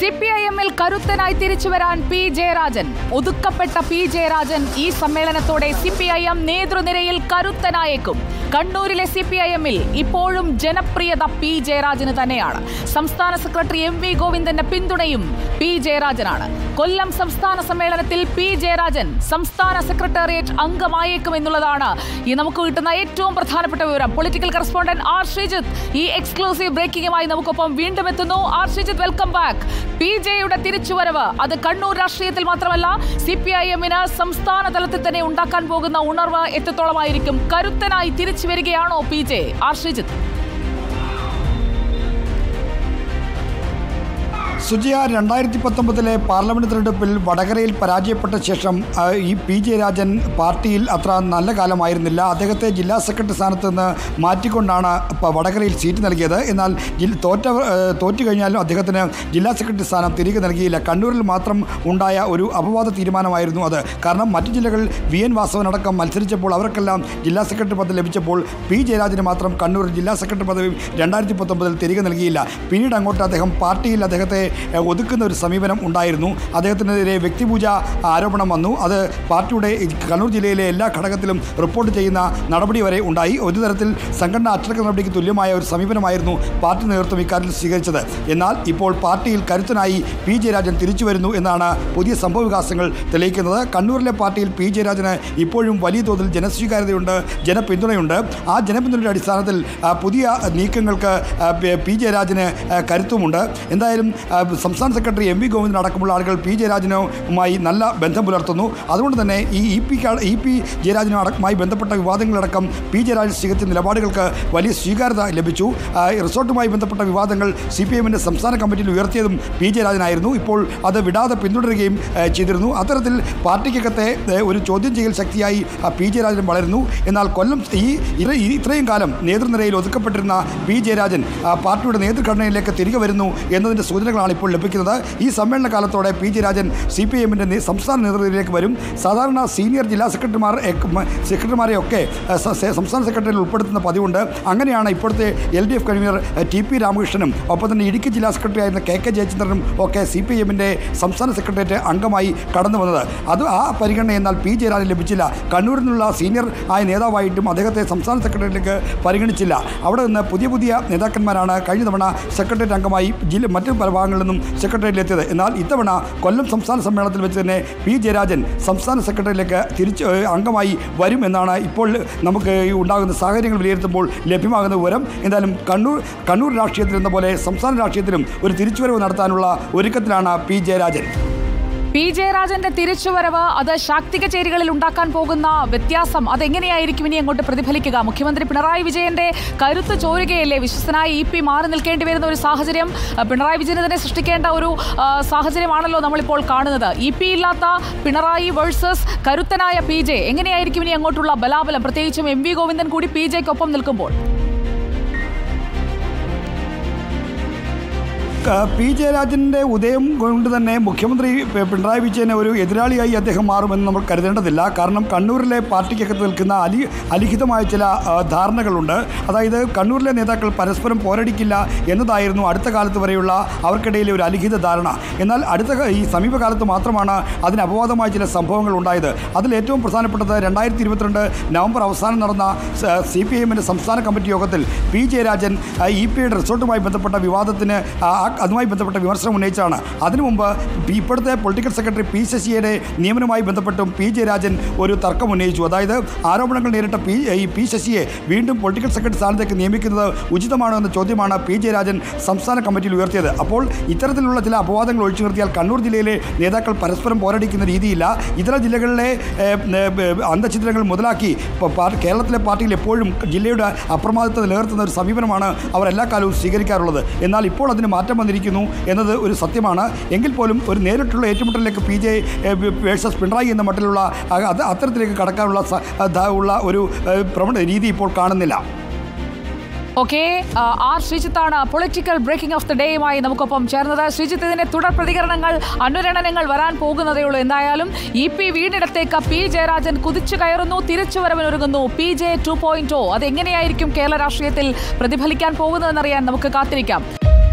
C P I എമ്മിൽ കരുത്തനായി തിരിച്ചു വരാൻ പി ജയരാജൻ ഒതുക്കപ്പെട്ട പി ജയരാജൻ ഈ സമ്മേളനത്തോടെ സി പി ഐ എം നേതൃനിരയിൽ കരുത്തനായേക്കും കണ്ണൂരിലെ സി പി ഐ എമ്മിൽ ഇപ്പോഴും ജനപ്രിയത പി ജയരാജന് തന്നെയാണ് സംസ്ഥാന സെക്രട്ടറി എം വി ഗോവിന്ദന്റെ പിന്തുണയും പി ജയരാജനാണ് കൊല്ലം സംസ്ഥാന സമ്മേളനത്തിൽ പി ജയരാജൻ സംസ്ഥാന സെക്രട്ടേറിയറ്റ് അംഗമായേക്കും എന്നുള്ളതാണ് ഈ നമുക്ക് കിട്ടുന്ന ഏറ്റവും പ്രധാനപ്പെട്ട വിവരം പൊളിറ്റിക്കൽ കറസ്പോണ്ടന്റ് ആർ ശ്രീജിത്ത് ഈ എക്സ്ക്ലൂസീവ് ബ്രേക്കിംഗുമായി നമുക്കൊപ്പം വീണ്ടും എത്തുന്നു R Sreejith welcome back P ജെയുടെ തിരിച്ചുവരവ് അത് കണ്ണൂർ രാഷ്ട്രീയത്തിൽ മാത്രമല്ല സി പി ഐ എമ്മിന് സംസ്ഥാന തലത്തിൽ തന്നെ ഉണ്ടാക്കാൻ പോകുന്ന ഉണർവ് എത്രത്തോളമായിരിക്കും കരുത്തനായി തിരിച്ചു വരികയാണോ പി ജെ ആർ ശ്രീജിത്ത് സുജിയ രണ്ടായിരത്തി പത്തൊമ്പതിലെ പാർലമെന്റ് തെരഞ്ഞെടുപ്പിൽ വടകരയിൽ പരാജയപ്പെട്ട ശേഷം ആ, ഈ പി ജയരാജൻ പാർട്ടിയിൽ അത്ര നല്ല കാലമായിരുന്നില്ല അദ്ദേഹത്തെ ജില്ലാ സെക്രട്ടറി സ്ഥാനത്ത് നിന്ന് മാറ്റിക്കൊണ്ടാണ് ഇപ്പോൾ വടകരയിൽ സീറ്റ് നൽകിയത് എന്നാൽ ജില്ല- തോറ്റ ആ, തോറ്റു കഴിഞ്ഞാലും അദ്ദേഹത്തിന് ജില്ലാ സെക്രട്ടറി സ്ഥാനം തിരികെ നൽകിയില്ല കണ്ണൂരിൽ മാത്രം ഉണ്ടായ ഒരു അപവാദ തീരുമാനമായിരുന്നു അത് കാരണം മറ്റു ജില്ലകളിൽ വി എൻ വാസവനടക്കം മത്സരിച്ചപ്പോൾ അവർക്കെല്ലാം ജില്ലാ സെക്രട്ടറി പദവി ലഭിച്ചപ്പോൾ പി ജയരാജന് മാത്രം കണ്ണൂർ ജില്ലാ സെക്രട്ടറി പദവി രണ്ടായിരത്തി പത്തൊമ്പതിൽ തിരികെ നൽകിയില്ല പിന്നീട് അങ്ങോട്ട് അദ്ദേഹം പാർട്ടിയിൽ അദ്ദേഹത്തെ ഏഹ്, ഒതുക്കുന്ന ഒരു സമീപനം ഉണ്ടായിരുന്നു അദ്ദേഹത്തിനെതിരെ വ്യക്തിപൂജ ആരോപണം വന്നു അത് പാർട്ടിയുടെ ഈ കണ്ണൂർ ജില്ലയിലെ എല്ലാ ഘടകത്തിലും റിപ്പോർട്ട് ചെയ്യുന്ന നടപടി വരെ ഉണ്ടായി ഒരു തരത്തിൽ സംഘടന അച്ചടക്ക നടപടിക്ക് തുല്യമായ ഒരു സമീപനമായിരുന്നു പാർട്ടി നേതൃത്വം ഇക്കാര്യത്തിൽ സ്വീകരിച്ചത് എന്നാൽ ഇപ്പോൾ പാർട്ടിയിൽ കരുത്തനായി പി ജയരാജൻ തിരിച്ചു വരുന്നു എന്നാണ് പുതിയ സംഭവവികാസങ്ങൾ തെളിയിക്കുന്നത് കണ്ണൂരിലെ പാർട്ടിയിൽ പി ജയരാജന് ഇപ്പോഴും വലിയ തോതിൽ ജനസ്വീകാര്യതയുണ്ട് ജനപിന്തുണയുണ്ട് ആ ജനപിന്തുണയുടെ അടിസ്ഥാനത്തിൽ ആ, പുതിയ നീക്കങ്ങൾക്ക് ആ, പി- പി ജയരാജന് ആ, കരുത്തുമുണ്ട് എന്തായാലും ആ, സംസ്ഥാന സെക്രട്ടറി എം വി ഗോവിന്ദൻ അടക്കമുള്ള ആളുകൾ പി ജയരാജനുമായി നല്ല ബന്ധം പുലർത്തുന്നു അതുകൊണ്ട് തന്നെ ഈ ഇ പി ഇ പി ജയരാജനും അടക്കമായി ബന്ധപ്പെട്ട വിവാദങ്ങളടക്കം പി ജയരാജൻ സ്വീകരിച്ച നിലപാടുകൾക്ക് വലിയ സ്വീകാര്യത ലഭിച്ചു ആ, ഈ റിസോർട്ടുമായി ബന്ധപ്പെട്ട വിവാദങ്ങൾ സി പി എമ്മിൻ്റെ സംസ്ഥാന കമ്മിറ്റിയിൽ ഉയർത്തിയതും പി ജയരാജനായിരുന്നു ഇപ്പോൾ അത് വിടാതെ പിന്തുടരുകയും ആ, ചെയ്തിരുന്നു അത്തരത്തിൽ പാർട്ടിക്കകത്തെ ആ, ഒരു ചോദ്യം ചെയ്യൽ ശക്തിയായി ആ, പി ജയരാജൻ വളരുന്നു എന്നാൽ കൊല്ലം ഈ ഇത്ര- ഈ ഇത്രയും കാലം നേതൃനിരയിൽ ഒതുക്കപ്പെട്ടിരുന്ന പി ജയരാജൻ ആ, പാർട്ടിയുടെ നേതൃഘടനയിലേക്ക് തിരികെ വരുന്നു എന്നതിൻ്റെ സൂചനകളാണ് ഇപ്പോൾ ലഭിക്കുന്നത് ഈ സമ്മേളന കാലത്തോടെ പി ജയരാജൻ സി പി എമ്മിൻ്റെ സംസ്ഥാന നേതൃത്വത്തിലേക്ക് വരും സാധാരണ സീനിയർ ജില്ലാ സെക്രട്ടറിമാർ എക്- മ- സെക്രട്ടറിമാരെയൊക്കെ ആ, സ- സെ- സംസ്ഥാന സെക്രട്ടറിയിൽ ഉൾപ്പെടുത്തുന്ന പതിവുണ്ട് അങ്ങനെയാണ് ഇപ്പോഴത്തെ L D F convener T P രാമകൃഷ്ണനും ഒപ്പം തന്നെ ഇടുക്കി ജില്ലാ സെക്രട്ടറി ആയിരുന്ന കെ കെ ജയചന്ദ്രനും ഒക്കെ സി പി എമ്മിൻ്റെ സംസ്ഥാന സെക്രട്ടേറിയറ്റ് അംഗമായി കടന്നു വന്നത് അത് ആ പരിഗണന എന്നാൽ പി ജയരാജൻ ലഭിച്ചില്ല കണ്ണൂരിൽ നിന്നുള്ള സീനിയർ ആയ നേതാവായിട്ടും അദ്ദേഹത്തെ സംസ്ഥാന സെക്രട്ടറിയിലേക്ക് പരിഗണിച്ചില്ല അവിടെ നിന്ന് പുതിയ പുതിയ നേതാക്കന്മാരാണ് കഴിഞ്ഞ തവണ സെക്രട്ടേറിയറ്റ് അംഗമായി ജില്ല മറ്റു പല ഭാഗങ്ങളിൽ നിന്നും സെക്രട്ടേറിയറ്റിലെത്തിയത് എന്നാൽ ഇത്തവണ കൊല്ലം സംസ്ഥാന സമ്മേളനത്തിൽ വെച്ച് തന്നെ പി ജയരാജൻ സംസ്ഥാന സെക്രട്ടറിയിലേക്ക് തിരിച്ച് ഏഹ്, അംഗമായി വരും എന്നാണ് ഇപ്പോൾ നമുക്ക് ഈ ഉണ്ടാകുന്ന സാഹചര്യങ്ങൾ വിലയിരുത്തുമ്പോൾ ലഭ്യമാകുന്ന വിവരം എന്തായാലും കണ്ണൂർ കണ്ണൂർ രാഷ്ട്രീയത്തിൽ എന്ന പോലെ സംസ്ഥാന രാഷ്ട്രീയത്തിലും ഒരു തിരിച്ചുവരവ് നടത്താനുള്ള ഒരുക്കത്തിലാണ് പി ജയരാജൻ പി ജയരാജന്റെ തിരിച്ചുവരവ് അത് ശാക്തിക ചേരികളിൽ ഉണ്ടാക്കാൻ പോകുന്ന വ്യത്യാസം അതെങ്ങനെയായിരിക്കും ഇനി അങ്ങോട്ട് പ്രതിഫലിക്കുക മുഖ്യമന്ത്രി പിണറായി വിജയന്റെ കരുത്ത് ചോരുകയല്ലേ വിശ്വസനായി ഇ പി മാറി നിൽക്കേണ്ടി വരുന്ന ഒരു സാഹചര്യം അഹ് പിണറായി വിജയന് തന്നെ സൃഷ്ടിക്കേണ്ട ഒരു ആ, സാഹചര്യമാണല്ലോ നമ്മളിപ്പോൾ കാണുന്നത് ഇ പി ഇല്ലാത്ത പിണറായി വേഴ്സസ് കരുത്തനായ പി ജെ എങ്ങനെയായിരിക്കും ഇനി അങ്ങോട്ടുള്ള ബലാബലം പ്രത്യേകിച്ചും എം വി ഗോവിന്ദൻ കൂടി പി ജെക്കൊപ്പം നിൽക്കുമ്പോൾ ക- പി ജയരാജൻ്റെ ഉദയം കൊണ്ട് തന്നെ മുഖ്യമന്ത്രി പി- പിണറായി വിജയനെ ഒരു എതിരാളിയായി അദ്ദേഹം മാറുമെന്ന് നമ്മൾ കരുതേണ്ടതില്ല കാരണം കണ്ണൂരിലെ പാർട്ടിക്കകത്ത് നിൽക്കുന്ന അലി അലിഖിതമായ ചില ആ, ധാരണകളുണ്ട് അതായത് കണ്ണൂരിലെ നേതാക്കൾ പരസ്പരം പോരടിക്കില്ല എന്നതായിരുന്നു അടുത്ത കാലത്ത് വരെയുള്ള അവർക്കിടയിലെ ഒരു അലിഖിത ധാരണ എന്നാൽ അടുത്ത ക- ഈ സമീപകാലത്ത് മാത്രമാണ് അതിന് അപവാദമായ ചില സംഭവങ്ങൾ ഉണ്ടായത് അതിൽ ഏറ്റവും പ്രധാനപ്പെട്ടത് രണ്ടായിരത്തി ഇരുപത്തിരണ്ട് നവംബർ അവസാനം നടന്ന സി പി എമ്മിൻ്റെ സംസ്ഥാന കമ്മിറ്റി യോഗത്തിൽ പി ജയരാജൻ ആ, ഇ പിയുടെ റിസോർട്ടുമായി ബന്ധപ്പെട്ട വിവാദത്തിന് ആ, ആ- അതുമായി ബന്ധപ്പെട്ട വിമർശനം ഉന്നയിച്ചാണ് അതിനു മുമ്പ് പി- ഇപ്പോഴത്തെ പൊളിറ്റിക്കൽ സെക്രട്ടറി പി ശശിയുടെ നിയമനവുമായി ബന്ധപ്പെട്ടും പി ജയരാജൻ ഒരു തർക്കം ഉന്നയിച്ചു അതായത് ആരോപണങ്ങൾ നേരിട്ട പി ഈ പി ശശിയെ വീണ്ടും പൊളിറ്റിക്കൽ സെക്രട്ടറി സ്ഥാനത്തേക്ക് നിയമിക്കുന്നത് ഉചിതമാണോ എന്ന ചോദ്യമാണ് പി ജയരാജൻ സംസ്ഥാന കമ്മിറ്റിയിൽ ഉയർത്തിയത് അപ്പോൾ ഇത്തരത്തിലുള്ള ചില അപവാദങ്ങൾ ഒഴിച്ചു നിർത്തിയാൽ കണ്ണൂർ ജില്ലയിലെ നേതാക്കൾ പരസ്പരം പോരടിക്കുന്ന രീതിയില്ല ഇതര ജില്ലകളിലെ ഏഹ്, ഏഹ്, അന്തഛിദ്രങ്ങൾ മുതലാക്കി ഇപ്പോൾ പാർ- കേരളത്തിലെ പാർട്ടിയിൽ എപ്പോഴും ജില്ലയുടെ അപ്രമാദിത്വം നിലനിർത്തുന്ന ഒരു സമീപനമാണ് അവർ എല്ലാ കാലവും സ്വീകരിക്കാറുള്ളത് എന്നാൽ ഇപ്പോൾ അതിന് മാറ്റം വന്നിരിക്കുന്നു എന്നത് ഒരു സത്യമാണ് എങ്കിൽ പോലും ഒരു നേരിട്ടുള്ള ഏറ്റുമുട്ടലിലേക്ക് പി ജെ വേഴ്സസ് പിണറായി എന്ന മട്ടിലുള്ള ആ, അത് അത്തരത്തിലേക്ക് കടക്കാനുള്ള സ- ധ- ഉള്ള ഒരു ഏഹ്, പ്രവണ രീതി ഇപ്പോൾ കാണുന്നില്ല ഓക്കെ ആർ ശ്രീജിത്താണ് പൊളിറ്റിക്കൽ ബ്രേക്കിംഗ് ഓഫ് ദ ഡേയുമായി നമുക്കൊപ്പം ചേർന്നത് ശ്രീജിത്ത് ഇതിന്റെ തുടർ പ്രതികരണങ്ങൾ അനുരണനങ്ങൾ വരാൻ പോകുന്നതേ ഉള്ളൂ എന്തായാലും ഇ പി വീടിടത്തേക്ക് പി ജയരാജൻ കുതിച്ചു കയറുന്നു തിരിച്ചുവരവിനൊരുങ്ങുന്നു P J two point O അതെങ്ങനെയായിരിക്കും കേരള രാഷ്ട്രീയത്തിൽ പ്രതിഫലിക്കാൻ പോകുന്നതെന്നറിയാൻ നമുക്ക് കാത്തിരിക്കാം